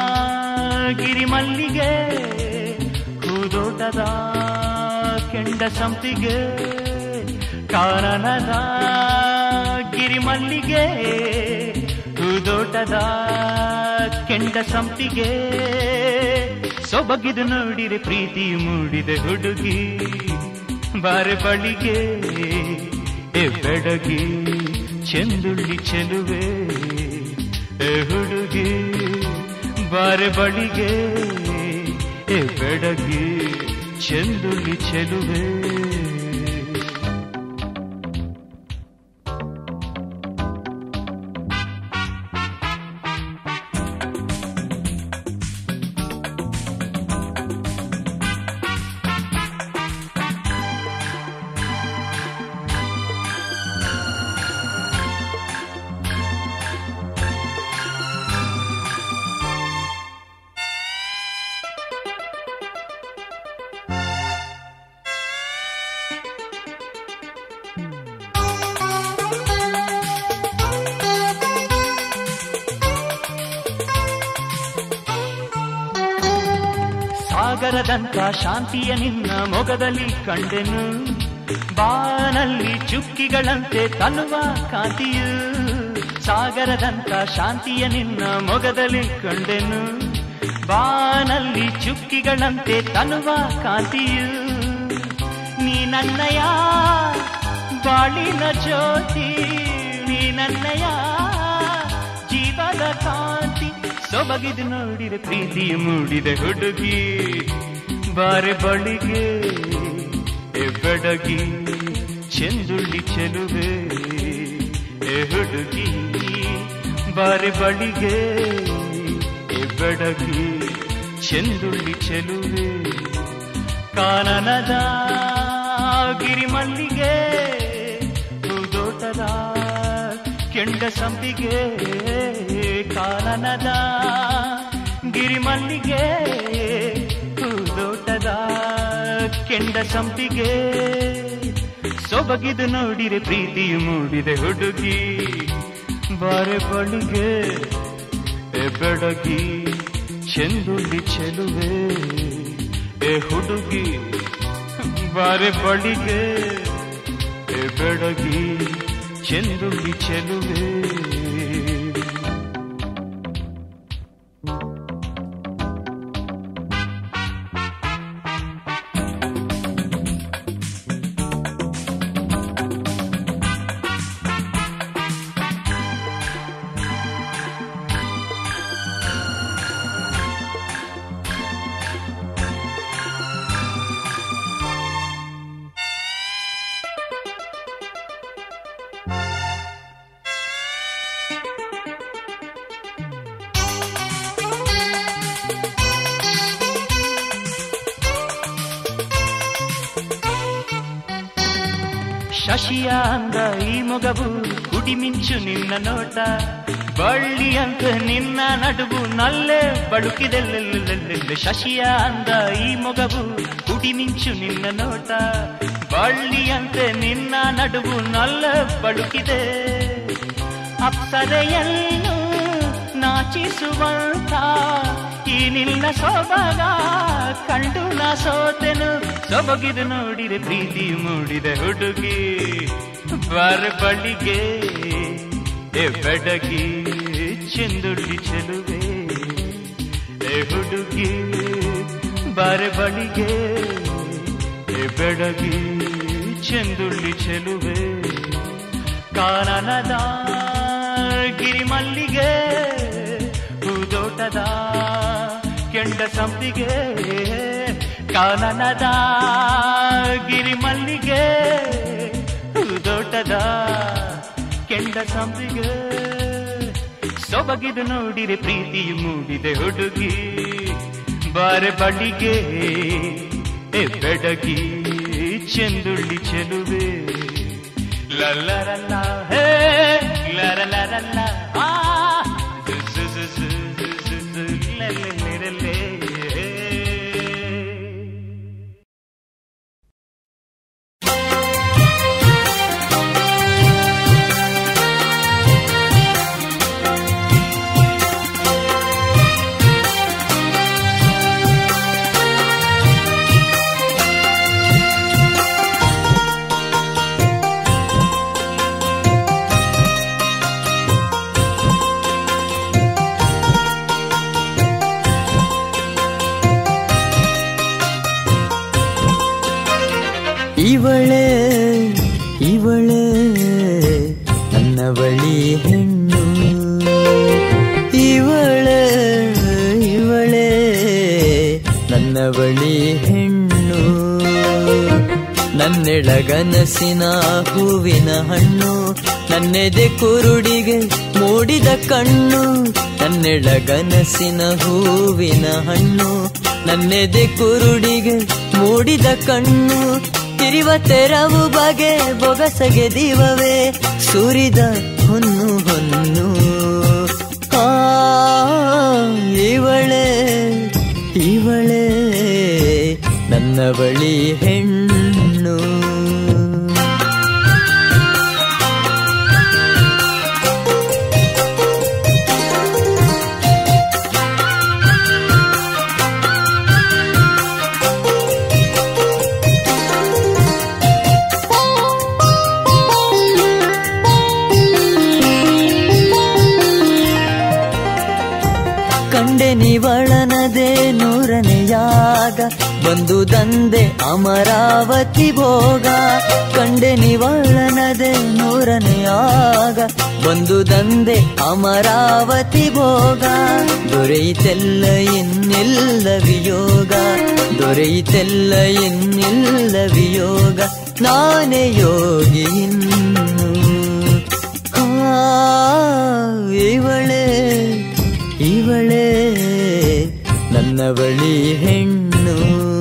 ಗಿರಿಮಲ್ಲಿಗೆ ಹೂದೋಟದ ಕೆಂಡ ಸಂಪಿಗೆ ಕಾನನದ ಗಿರಿಮಲ್ಲಿಗೆ ಹೂದೋಟದ ಕೆಂಡ ಸಂಪಿಗೆ ಸೊಬಗಿದು ನೋಡಿರೆ ಪ್ರೀತಿ ಮೂಡಿದೆ ಹುಡುಗಿ ಬಾರೆ ಬಳಿಗೆ ಎ ಬೆಡಗಿ ಚೆಂದುಳ್ಳಿ ಚೆಲುವೆ ಎ ಹುಡುಗಿ ಬಾರೆ ಬಳಿಗೆ ಎ ಬೆಡಗಿ ಚೆಂದುಳ್ಳಿ ಚೆಲುವೆ ಸಾಗರದಂತ ಶಾಂತಿಯ ನಿನ್ನ ಮೊಗದಲ್ಲಿ ಕಂಡೆನು ಬಾನಲ್ಲಿ ಚುಕ್ಕಿಗಳಂತೆ ತನ್ನುವ ಕಾಂತಿಯು ಸಾಗರದಂತ ಶಾಂತಿಯ ನಿನ್ನ ಮೊಗದಲ್ಲಿ ಕಂಡೆನು ಬಾನಲ್ಲಿ ಚುಕ್ಕಿಗಳಂತೆ ತನ್ನುವ ಕಾಂತಿಯು ನೀ ನನ್ನಯ ಬಾಳಿನ ಜ್ಯೋತಿ ನೀ ನನ್ನಯ ಜೀವದ ಕಾಂತಿ ಸೊಬಗಿದು ನೋಡಿದೆ ಪ್ರೀತಿಯ ಮೂಡಿದೆ ಹುಡುಗಿ ಬಾರೆ ಬಳಿಗೆ ಎ ಬೆಡಗಿ ಚೆಂದುಳ್ಳಿ ಚೆಲುವೆ ಎ ಹುಡುಗಿ ಬಾರೆ ಬಳಿಗೆ ಎ ಬೆಡಗಿ ಚೆಂದುಳ್ಳಿ ಚೆಲುವೆ ಕಾನನದ ಗಿರಿಮಲ್ಲಿಗೆ ಹೂದೋಟದ ಕೆಂಡ ಸಂಪಿಗೆ ಕಾನನದ ಗಿರಿಮಲ್ಲಿಗೆ ಹೂದೋಟದ ಕೆಂಡ ಸಂಪಿಗೆ ಸೊಬಗಿದು ನೋಡಿರೆ ಪ್ರೀತಿಯು ಮೂಡಿದೆ ಹುಡುಗಿ ಬಾರೆ ಬಳಿಗೆ ಎ ಬೆಡಗಿ ಚೆಂದುಳ್ಳಿ ಚೆಲುವೆ ಎ ಹುಡುಗಿ ಬಾರೆ ಬಳಿಗೆ ಎ ಬೆಡಗಿ ಚೆಂದುಳ್ಳಿ ಚೆಲುವೆ ಶಶಿಯ ಅಂದ ಈ ಮೊಗವು ಕುಡಿಮಿಂಚು ನಿನ್ನ ನೋಟ ಬಳ್ಳಿ ಅಂತ ನಿನ್ನ ನಡುವು ನಲ್ಲೆ ಬಳುಕಿದೆ ಲೆಲ್ಲೆಲ್ಲೆಲ್ಲೆ. ಶಶಿಯ ಅಂದ ಈ ಮೊಗವು ಕುಡಿಮಿಂಚು ನಿನ್ನ ನೋಟ ಬಳ್ಳಿ ಅಂತೆ ನಿನ್ನ ನಡುವು ನಲ್ಲ ಬಳುಕಿದೆ ಅಪ್ಸರೆಯನ್ನು ನಾಚಿಸುವಂತ ಈ ನಿನ್ನ ಸೊಬಗ ಕಂಡು ನಾ ಸೋತೆನು ಸೊಬಗಿದು ನೋಡಿದೆ ಪ್ರೀತಿ ಮೂಡಿದೆ ಹುಡುಗಿ ಬಾರ ಬಳಿಗೆ ಎ ಬೆಡಗಿ ಚೆಂದುಳ್ಳಿ ಚೆಲುವೆ ಎ ಹುಡುಗಿ ಬಾರ ಬಳಿಗೆ ಎ ಬೆಡಗಿ ಚೆಂದುಳ್ಳಿ ಚೆಲುವೆ ಕಾನನದ ಗಿರಿಮಲ್ಲಿಗೆ ಹೂದೋಟದ ಕೆಂಡ ಸಂಪಿಗೆ ಕಾನನದ ಗಿರಿಮಲ್ಲಿಗೆ ಹೂದೋಟದ ಕೆಂಡ ಸಂಪಿಗೆ ಸೊಬಗಿದು ನೋಡಿರೆ ಪ್ರೀತಿಯು ಮೂಡಿದೆ ಹುಡುಗಿ ಬಾರೆ ಬಳಿಗೆ ಎ ಬೆಡಗಿ ಚೆಂದುಳ್ಳಿ ಚೆಲುವೆ ಲಲ್ಲರಲ್ಲ ಹೇ ಲರಲರಲ್ಲ ಆ ಜು ಜು ಜು ಜು ಜು ಜು ಜು ಲಲ್ಲಲಿರಲೇ. ಇವಳೇ ಇವಳೇ ನನ್ನ ಬಳಿ ಹೆಣ್ಣು ಇವಳೇ ಇವಳೇ ನನ್ನ ಬಳಿ ಹೆಣ್ಣು ನನ್ನೆಳಗನಸಿನ ಹೂವಿನ ಹಣ್ಣು ನನ್ನೆದೆ ಕುರುಡಿಗೆ ಮೂಡಿದ ಕಣ್ಣು ನನ್ನೆಳಗನಸಿನ ಹೂವಿನ ಹಣ್ಣು ನನ್ನೆದೆ ಕುರುಡಿಗೆ ಮೂಡಿದ ಕಣ್ಣು ತಿರಿವ ತೆರವು ಬಗೆ ಬೊಗಸಗೆ ದೀವವೇ ಸುರಿದ ಹೊನ್ನು ಹೊನ್ನು ಆ ಇವಳೇ ಇವಳೇ ನನ್ನ ಬಳಿ ಹೆಣ್ಣು ಕಂಡೆ ನಿವಳನದ ಇದೇ ನೂರನೆಯಾಗ ಬಂದು ದಂದೆ ಅಮರಾವತಿ ಭೋಗ ಕಂಡೆ ನಿವಾಳನದೆ ನೂರನೆಯಾಗ ಬಂದು ದಂದೆ ಅಮರಾವತಿ ಭೋಗ ದೊರೆಯಿತೆಲ್ಲ ಇನ್ನಿಲ್ಲ ವಿಯೋಗ ದೊರೆಯಿತೆಲ್ಲ ಇನ್ನಿಲ್ಲ ವಿಯೋಗ ನಾನೇ ಯೋಗಿ ಇನ್ನು ಆ, ಇವಳೇ ಇವಳೇ ನನ್ನ ಬಳಿ ಹೆಣ್ಣು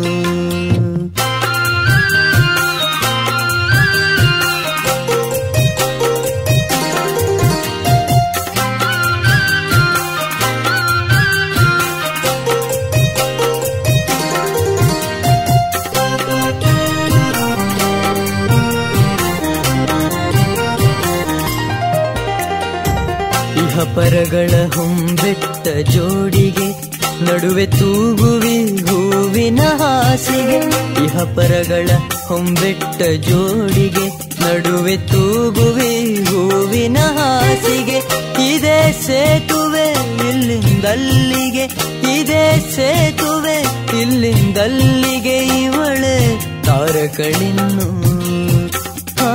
ಇಹ ಪರಗಳ ಹೊಂಬೆಟ್ಟ ಜೋಡಿಗೆ ನಡುವೆ ತೂಗುವಿ ಹೂವಿನ ಹಾಸಿಗೆ ಇಹ ಪರಗಳ ಹೊಂಬೆಟ್ಟ ಜೋಡಿಗೆ ನಡುವೆ ತೂಗುವಿ ಹೂವಿನ ಹಾಸಿಗೆ ಇದೇ ಸೇತುವೆ ಇಲ್ಲಿಂದಲ್ಲಿಗೆ ಇದೇ ಸೇತುವೆ ಇಲ್ಲಿಂದಲ್ಲಿಗೆ ಇವಳೆ ತಾರಕಳಿನ್ನು ಆ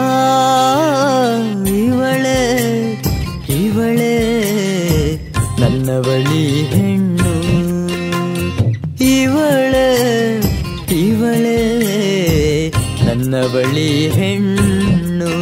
ಇವಳೆ ಇವಳೆ ನನ್ನ ಬಳಿ ಹೆಣ್ಣು ಇವಳೆ ಇವಳೆ ನನ್ನ ಬಳಿ ಹೆಣ್ಣು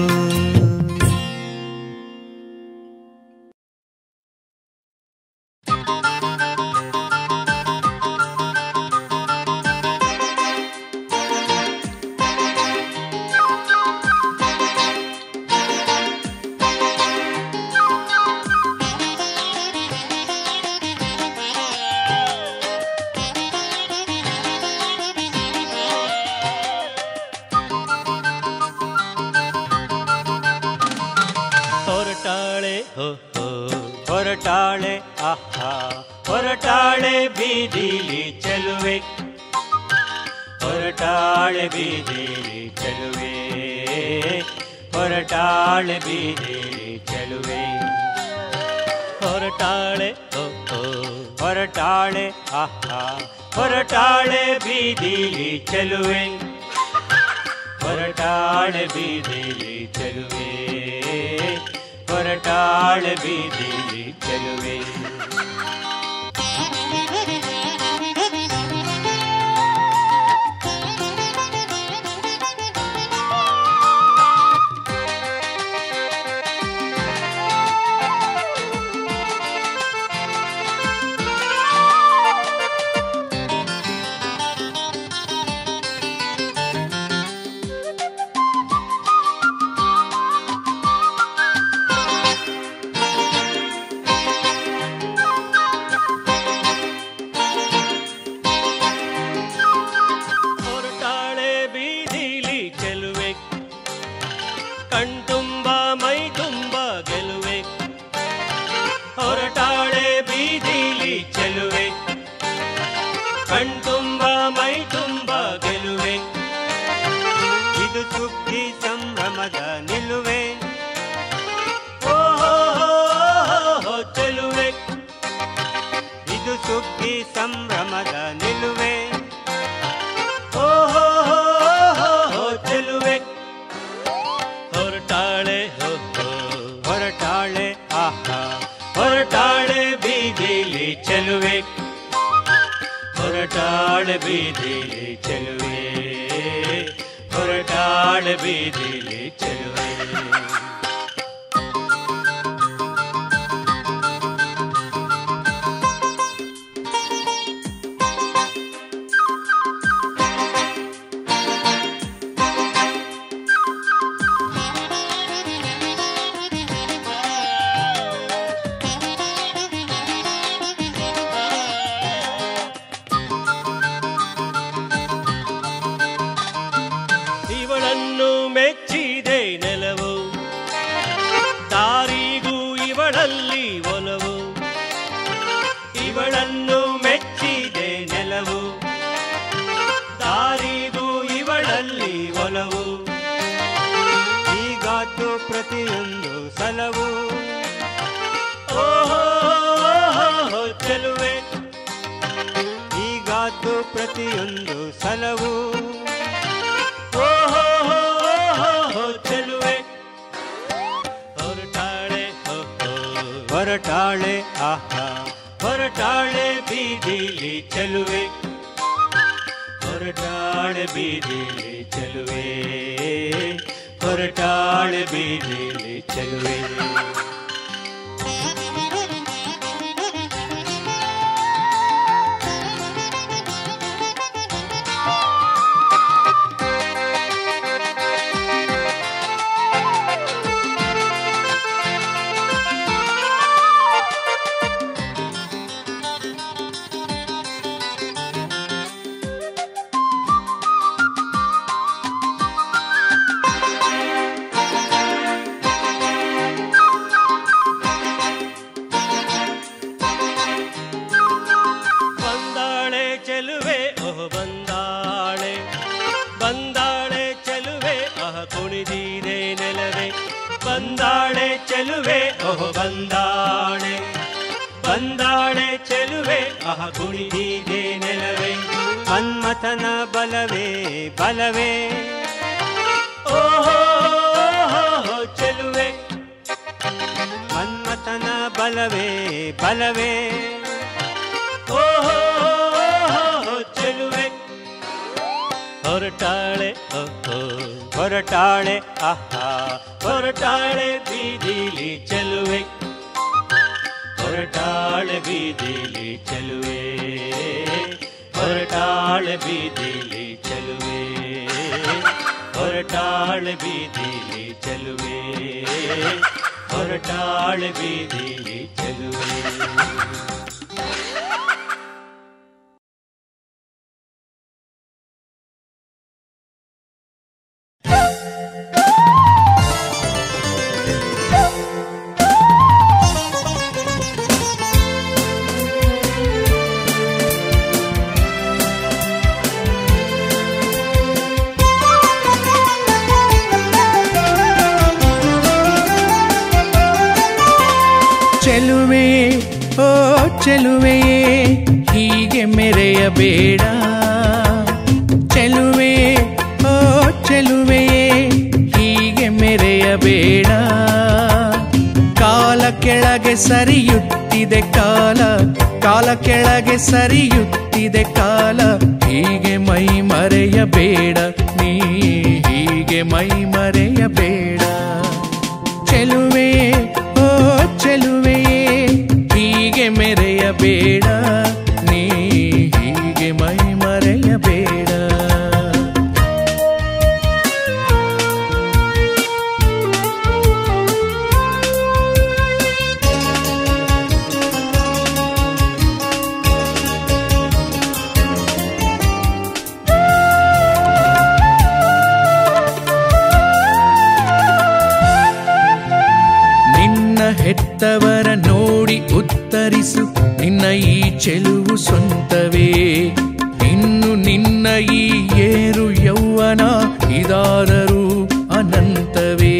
ಹೊರಟಾಳೆ ಹೋ ಹೋ ಹೊರಟಾಳೆ ಆಹಾ ಹೊರಟಾಳೆ ಬೀದಿಲಿ ಚೆಲುವೆ ಹೊರಟಾಳೆ ಬೀದಿಲಿ ಚೆಲುವೆ ಹೊರಟಾಳೆ ಬೀದಿಲಿ ಚೆಲುವೆ ಹೊರಟಾಳೆ ಹೋ ಹೋ ಹೊರಟಾಳೆ ಆಹಾ ಹೊರಟಾಳೆ ಬೀದಿಲಿ ಚೆಲುವೆ ಹೊರಟಾಳೆ ಬೀದಿಲಿ ಚೆಲುವೆ ಹೊರಟಾಳೆ ಬೀದಿಲಿ ಚೆಲುವೆ ಹೊರಟಾಳೆ ಬೀದಿಲಿ ಚೆಲುವೆ ಕಣ್ತುಂಬ ಮೈ ತುಂಬ ಗೆಲುವೆ ಹೊರಟಾಳೆ ಬೀದಿಲಿ ಚೆಲುವೆ ಕಣ್ತುಂಬ ಮೈ ತುಂಬ ಗೆಲುವೆ ಇದು ಸುಗ್ಗಿ ಸಂಭ್ರಮದ ನಿಲುವೆ ಓ ಚೆಲುವೆ ಇದು ಸುಗ್ಗಿ ಸಂಭ್ರಮದ ನಿಲುವೆ ಓಹೋ ಚೆಲುವೆ ಹೊರಟಾಳೆ ಹೋ ಹೋ, ಹೊರಟಾಳೆ ಆಹಾ ಹೊರಟಾಳೆ ಬೀದಿಲಿ ಚೆಲುವೆ ಹೊರಟಾಳೆ ಬೀದಿಲಿ ಚೆಲುವೆ ಹೊರಟಾಳೆ ಬೀದಿಲಿ ಚೆಲುವೆ ಇವಳನ್ನು ಮೆಚ್ಚಿದೆ ನೆಲ ಮಾತು ಪ್ರತಿಯೊಂದು ಸಲವು ಓಹೋ ಓಹೋ ಚೆಲುವೆ ಹೊರಟಾಳೆ ಓಹೋ ಹೊರಟಾಳೆ ಆಹಾ ಹೊರಟಾಳೆ ಬೀದಿಲಿ ಚೆಲುವೆ ಹೊರಟಾಳೆ ಬೀದಿಲಿ ಚೆಲುವೆ ಹೊರಟಾಳೆ ಬೀದಿಲಿ ಚೆಲುವೆ ಬಂದಾಳೆ ಚೆಲುವೆ ಓಹ್ ಬಂದಾಳೆ ಬಂದಾಳೆ ಚೆಲುವೆ ಅಹ ಕುಣಿದೀರೆ ನೆಲವೆ ಬಂದಾಳೆ ಚೆಲುವೆ ಓಹ್ ಬಂದಾಳೆ ಬಂದಾಳೆ ಚೆಲುವೆ ಅಹ ಕುಣಿದೀರೆ ನೆಲವೆ ಮನ್ಮಥನ ಬಲವೇ ಬಲವೇ ಓಹೋ ಓಹೋ ಚೆಲುವೆ ಮನ್ಮಥನ ಬಲವೇ ಬಲವೇ ಓಹೋ ಚೆಲುವೆ ಹೊರಟಾಳೆ ಓಹೋ ಹೊರಟಾಳೆ ಆಹಾ ಹೊರಟಾಳೆ ಬೀದಿಲಿ ಚೆಲುವೆ ಹೊರಟಾಳೆ ಬೀದಿಲಿ ಚೆಲುವೆ ಹೊರಟಾಳೆ ಬೀದಿಲಿ ಚೆಲುವೆ ಹೊರಟಾಳೆ ಬೀದಿಲಿ ಚೆಲುವೆ ಹೊರಟಾಳೆ ಬೀದಿಲಿ ಚೆಲುವೆ ಚೆಲುವೆ ಓ ಚೆಲುವೆಯೇ ಹೀಗೆ ಮೆರೆಯಬೇಡ ಚೆಲುವೆ ಓ ಚೆಲುವೆಯೇ ಹೀಗೆ ಮೆರೆಯಬೇಡ ಕಾಲ ಕೆಳಗೆ ಸರಿಯುತ್ತಿದೆ ಕಾಲ ಕಾಲ ಕೆಳಗೆ ಸರಿಯುತ್ತಿದೆ ಕಾಲ ಹೀಗೆ ಮೈ ಮರೆಯಬೇಡ ನೀ ಹೀಗೆ ಮೈ ಮರೆಯಬೇಡ ಚೆಲುವೆ ಓ ಚೆಲುವೆಯೇ ಹೀಗೆ ಮೆರೆಯಬೇಡ ನೀ ಹೀಗೆ ಮೈ ಮರೆಯಬೇಡ ನಿನ್ನ ಹೆತ್ತವರ ನೋಡಿ ಉತ್ತರಿಸು ನಿನ್ನ ಈ ಚೆಲುವು ಸ್ವಂತವೇ ಇನ್ನು ನಿನ್ನ ಈ ಏರು ಯೌವನ ಇದಾದರೂ ಅನಂತವೇ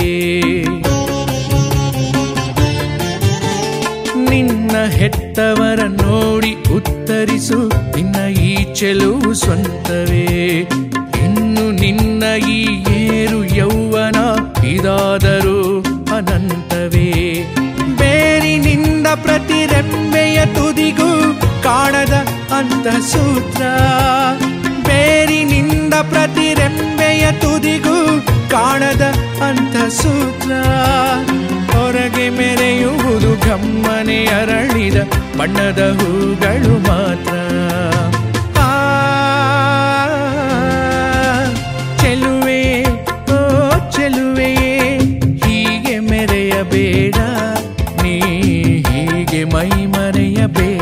ನಿನ್ನ ಹೆತ್ತವರ ನೋಡಿ ಉತ್ತರಿಸು ನಿನ್ನ ಈ ಚೆಲುವು ಸ್ವಂತವೇ ಇನ್ನು ನಿನ್ನ ಈ ಏರು ಯೌವನ ಇದಾದರೂ ಅನಂತವೇ ಬೇರಿನಿಂದ ಪ್ರತಿ ರೆಂಬೆಯ ತುದಿಗೂ ಕಾಣದ ಅಂತ ಸೂತ್ರ ಬೇರಿನಿಂದ ಪ್ರತಿ ರೆಂಬೆಯ ತುದಿಗೂ ಕಾಣದ ಅಂತ ಸೂತ್ರ ಹೊರಗೆ ಮೆರೆಯುವುದು ಗಮ್ಮನೆ ಅರಳಿದ ಬಣ್ಣದ ಹೂಗಳು ಮಾತ್ರ ಆ, ಚೆಲುವೆ ಓ ಚೆಲುವೆಯೇ ಹೀಗೆ ಮೆರೆಯಬೇಡ ನೀ ಹೀಗೆ ಮೈ ಮರೆಯಬೇಡ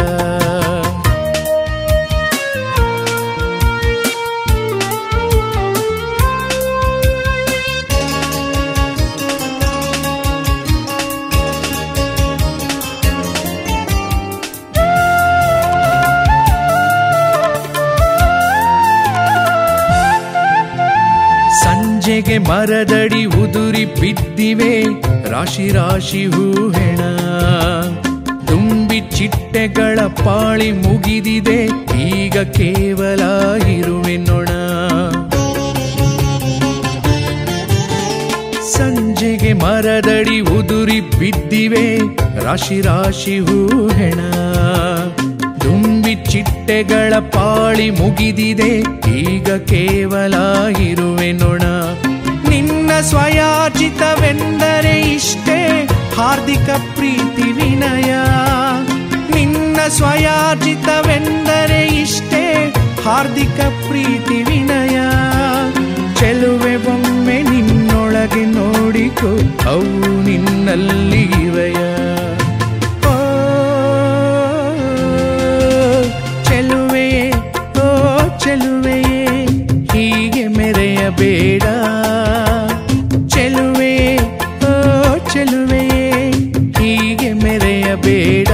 ಸಂಜೆಗೆ ಮರದಡಿ ಉದುರಿ ಬಿದ್ದಿವೆ ರಾಶಿ ರಾಶಿ ಹೂಹೆಣ ತುಂಬಿ ಚಿಟ್ಟೆಗಳ ಪಾಳಿ ಮುಗಿದಿದೆ ಈಗ ಈಗ ಕೇವಲ ಇರುವೆ ನೊಣ ಸಂಜೆಗೆ ಮರದಡಿ ಉದುರಿ ಬಿದ್ದಿವೆ ರಾಶಿ ರಾಶಿ ಹೂ ಹೆಣ ತುಂಬಿ ಚಿಟ್ಟೆಗಳ ಪಾಳಿ ಮುಗಿದಿದೆ ಈಗ ಕೇವಲ ಇರುವೆ ನೊಣ ನಿನ್ನ ಸ್ವಯಾಚಿತವೆಂದರೆ ಇಷ್ಟೇ ಹಾರ್ದಿಕ ಪ್ರೀತಿ ವಿನಯ ನಿನ್ನ ಸ್ವಯಾಚಿತವೆಂದರೆ ಇಷ್ಟೇ ಹಾರ್ದಿಕ ಪ್ರೀತಿ ವಿನಯ ಚೆಲುವೆ ಒಮ್ಮೆ ನಿನ್ನೊಳಗೆ ನೋಡಿಕೊ ಅವು ನಿನ್ನಲ್ಲಿ ಇವೆಯ ಓ ಚೆಲುವೆಯೇ ಓ ಚೆಲುವೆಯೇ ಹೀಗೆ ಮೆರೆಯಬೇಡ ಚೆಲುವೆಯೇ ಓ ಚೆಲುವೆಯೇ ಹೀಗೆ ಮೆರೆಯಬೇಡ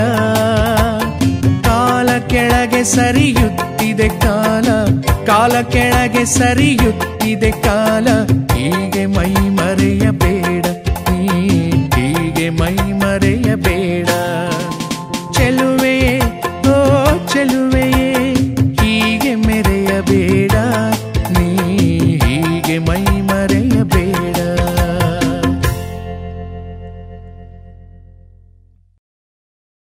ಕಾಲ ಕೆಳಗೆ ಸರಿಯುತ್ತಿದೆ ಕಾಲ ಕಾಲ ಕೆಳಗೆ ಸರಿಯುತ್ತಿದೆ ಕಾಲ ಹೀಗೆ ಮೈ ಮರೆಯಬೇಡ ನೀ ಹೀಗೆ ಮೈ ಮರೆಯಬೇಡ ಚೆಲುವೆಯೇ ಓ ಚೆಲುವೆಯೇ ಹೀಗೆ ಮೆರೆಯಬೇಡ ನೀ ಹೀಗೆ ಮೈ ಮರೆಯಬೇಡ